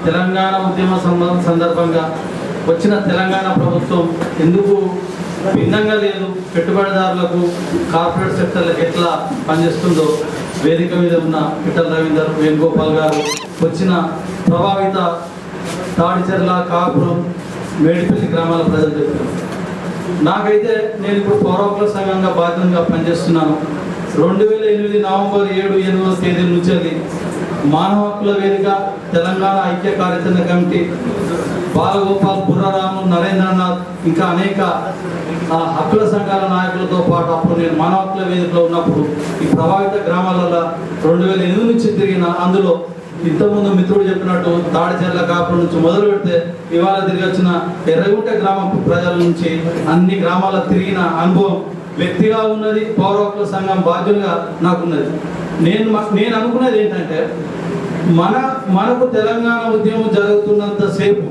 తెలంగాణ ఉద్యమ సంబ- సందర్భంగా వచ్చిన తెలంగాణ ప్రభుత్వం ఎందుకు భిన్నంగా లేదు పెట్టుబడిదారులకు కార్పొరేట్ సెక్టర్లకు ఎట్లా పనిచేస్తుందో వేదిక మీద ఉన్న పిట్టల రవీందర్ వేణుగోపాల్ గారు వచ్చిన ప్రభావిత తాడిచెర్ల కాపురం మేడిపల్లి గ్రామాల ప్రజలు చెప్పారు నాకైతే నేను ఇప్పుడు పౌరకుల సంఘంగా బాధ్యతగా పనిచేస్తున్నాను రెండు వేల ఎనిమిది నవంబర్ ఏడు ఎనిమిదవ తేదీ నుంచి అది మానవ హక్కుల వేదిక తెలంగాణ ఐక్య కార్యాచరణ కమిటీ బాలగోపాల్ బుర్రరాము నరేంద్రనాథ్ ఇంకా అనేక ఆ, హక్కుల సంఘాల నాయకులతో పాటు అప్పుడు నేను మానవ హక్కుల వేదికలో ఉన్నప్పుడు ఈ ప్రభావిత గ్రామాలలో రెండు వేల ఎనిమిది నుంచి తిరిగిన అందులో ఇంతకుముందు మిత్రుడు చెప్పినట్టు తాడిచెర్ల కాపురం నుంచి మొదలు పెడితే ఇవాళ తిరిగి వచ్చిన ఎర్రగుంట గ్రామ ప్రజల నుంచి అన్ని గ్రామాల తిరిగిన అనుభవం వ్యక్తిగా ఉన్నది పౌర హక్కుల సంఘం బాధ్యులుగా నాకున్నది నేను మ- నేను అనుకున్నది ఏంటంటే మన మనకు తెలంగాణ ఉద్యమం జరుగుతున్నంత సేపు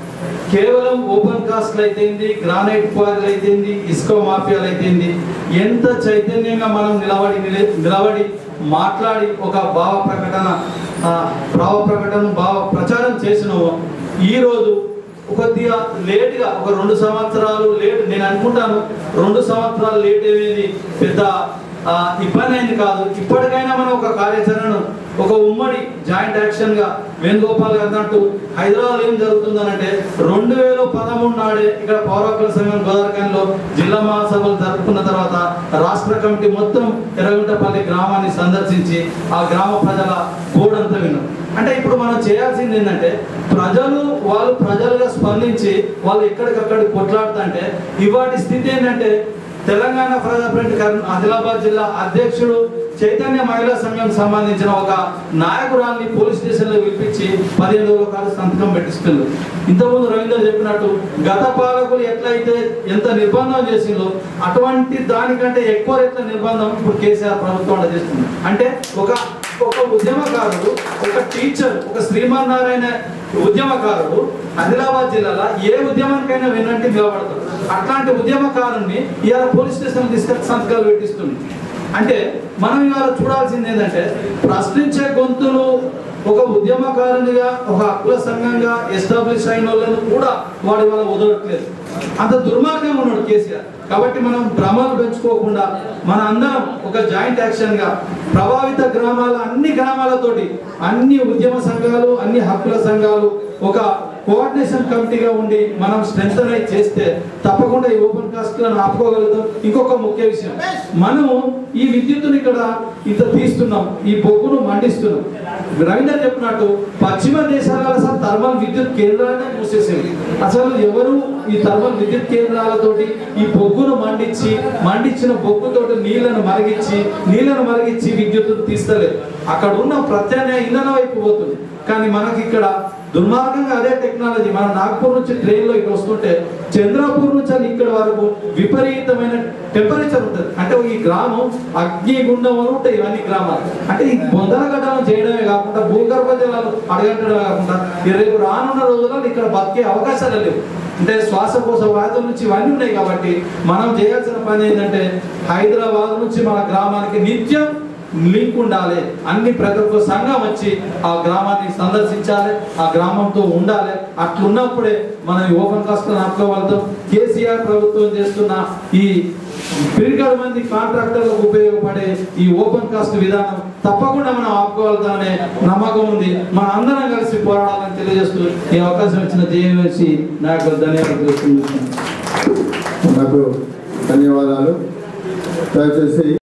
కేవలం ఓపెన్ కాస్ట్లు అయితేంది గ్రానైట్ క్వారీలు అయితేంది ఇసుక మాఫియాలు అయితేంది ఎంత చైతన్యంగా మనం నిలబడి నిల- నిలబడి మాట్లాడి ఒక భావ ప్రకటన ఆ, భావ ప్రకటన భావ ప్రచారం చేసినామో ఈరోజు కొద్దిగా లేట్గా ఒక రెండు సంవత్సరాలు లేట్ నేను అనుకుంటాను రెండు సంవత్సరాలు లేట్ అయ్యేది పెద్ద ఆ, ఇబ్బంది అయింది కాదు ఇప్పటికైనా మనం ఒక కార్యాచరణను ఒక ఉమ్మడి జాయింట్ యాక్షన్ గా వేణుగోపాల్ గారు అన్నట్టు హైదరాబాద్ ఏం జరుగుతుందనంటే రెండు వేల పదమూడు నాడే ఇక్కడ పౌరకుల సంఘం గోదావరిలో జిల్లా మహాసభలు జరుపుకున్న తర్వాత రాష్ట్ర కమిటీ మొత్తం ఎర్రగుంటపల్లి గ్రామాన్ని సందర్శించి ఆ గ్రామ ప్రజల గోడంతా విన్నాం అంటే ఇప్పుడు మనం చేయాల్సింది ఏంటంటే ప్రజలు వాళ్ళు ప్రజలుగా స్పందించి వాళ్ళు ఎక్కడికక్కడ కొట్లాడుతుంటే ఇవాటి స్థితి ఏంటంటే తెలంగాణ ప్రజా ఫ్రంట్ కర్ణ- ఆదిలాబాద్ జిల్లా అధ్యక్షుడు చైతన్య మహిళా సంఘం సంబంధించిన ఒక నాయకురాల్ని పోలీస్ స్టేషన్ లో పిలిపించి పదిహేను రోజుల కాలం సంతకం పెట్టిస్తుంది ఇంతకుముందు రవీంద్ర చెప్పినట్టు గత పాలకులు ఎట్లయితే ఎంత నిర్బంధం చేసిందో అటువంటి దానికంటే ఎక్కువ రెట్ల నిర్బంధం ఇప్పుడు కేసీఆర్ ప్రభుత్వం కూడా చేస్తుంది అంటే ఒక ఒక ఉద్యమకారుడు ఒక టీచర్ ఒక శ్రీమన్నారాయణ ఉద్యమకారుడు ఆదిలాబాద్ జిల్లాలో ఏ ఉద్యమానికైనా విన్నట్టు నిలబడతాడు అట్లాంటి ఉద్యమకారుణ్ణి ఇవాళ పోలీస్ స్టేషన్ తీసుకెళ్ళి సంతకాలు పెట్టిస్తుంది అంటే మనం ఇవాళ చూడాల్సింది ఏంటంటే ప్రశ్నించే గొంతులు ఒక ఉద్యమకారునిగా ఒక హక్కుల సంఘంగా ఎస్టాబ్లిష్ అయిన వాళ్ళను కూడా వాడి వల్ల వదలట్లేదు అంత దుర్మార్గంగా ఉన్నాడు కేసీఆర్ కాబట్టి మనం భ్రమలు పెంచుకోకుండా మన అందరం ఒక జాయింట్ యాక్షన్ గా ప్రభావిత గ్రామాల అన్ని గ్రామాలతోటి అన్ని ఉద్యమ సంఘాలు అన్ని హక్కుల సంఘాలు ఒక కోఆర్డినేషన్ కమిటీగా ఉండి మనం స్ట్రెంగ్ చేస్తే తప్పకుండా ఈ ఓపెన్ కాస్ట్లను ఆపుకోగలుగుతాం ఇంకొక ముఖ్య విషయం మనము ఈ విద్యుత్తుని ఇక్కడ ఇంత తీస్తున్నాం ఈ బొగ్గును మండిస్తున్నాం రవీందర్ చెప్పినట్టు పశ్చిమ దేశాలలో అసలు థర్మల్ విద్యుత్ కేంద్రాలనే మూసేసేవి అసలు ఎవరు ఈ థర్మల్ విద్యుత్ కేంద్రాలతోటి ఈ బొగ్గును మండించి మండించిన బొగ్గుతోటి నీళ్లను మరిగించి నీళ్లను మరిగించి విద్యుత్తును తీస్తలేదు అక్కడ ఉన్న ప్రత్యామ్నాయ ఇంధన వైపు పోతుంది కానీ మనకి ఇక్కడ దుర్మార్గంగా అదే టెక్నాలజీ మన నాగ్పూర్ నుంచి ట్రైన్ లో ఇక్కడ వస్తుంటే చంద్రపూర్ నుంచి అని ఇక్కడ వరకు విపరీతమైన టెంపరేచర్ ఉంటుంది అంటే ఈ గ్రామం అగ్ని గుండం అని ఉంటాయి ఇవన్నీ గ్రామాలు అంటే ఈ బొందలగడ్డలను చేయడమే కాకుండా భూగర్భ జలాలు అడగట్టడమే కాకుండా ఈ రేపు రానున్న రోజుల్లో ఇక్కడ బతికే అవకాశాలు లేవు అంటే శ్వాసకోశ వ్యాధుల నుంచి ఇవన్నీ ఉన్నాయి కాబట్టి మనం చేయాల్సిన పని ఏంటంటే హైదరాబాద్ నుంచి మన గ్రామానికి నిత్యం లింక్ ఉండాలి అన్ని ప్రతి ఒక్క సంఘం వచ్చి ఆ గ్రామాన్ని సందర్శించాలి ఆ గ్రామంతో ఉండాలి అట్లున్నప్పుడే మనం ఈ ఓపెన్ కాస్ట్ ఆపుకోగలుగుతాం కేసీఆర్ ప్రభుత్వం చేస్తున్న ఈ పిరిగడ మంది కాంట్రాక్టర్లకు ఉపయోగపడే ఈ ఓపెన్ కాస్ట్ విధానం తప్పకుండా మనం ఆపుకోగలుగుతామనే నమ్మకం ఉంది మన అందరం కలిసి పోరాడాలని తెలియజేస్తూ ఈ అవకాశం ఇచ్చిన జేఏసీ నాయకులు ధన్యవాదాలు తెలుస్తున్నాను నాకు ధన్యవాదాలు దయచేసి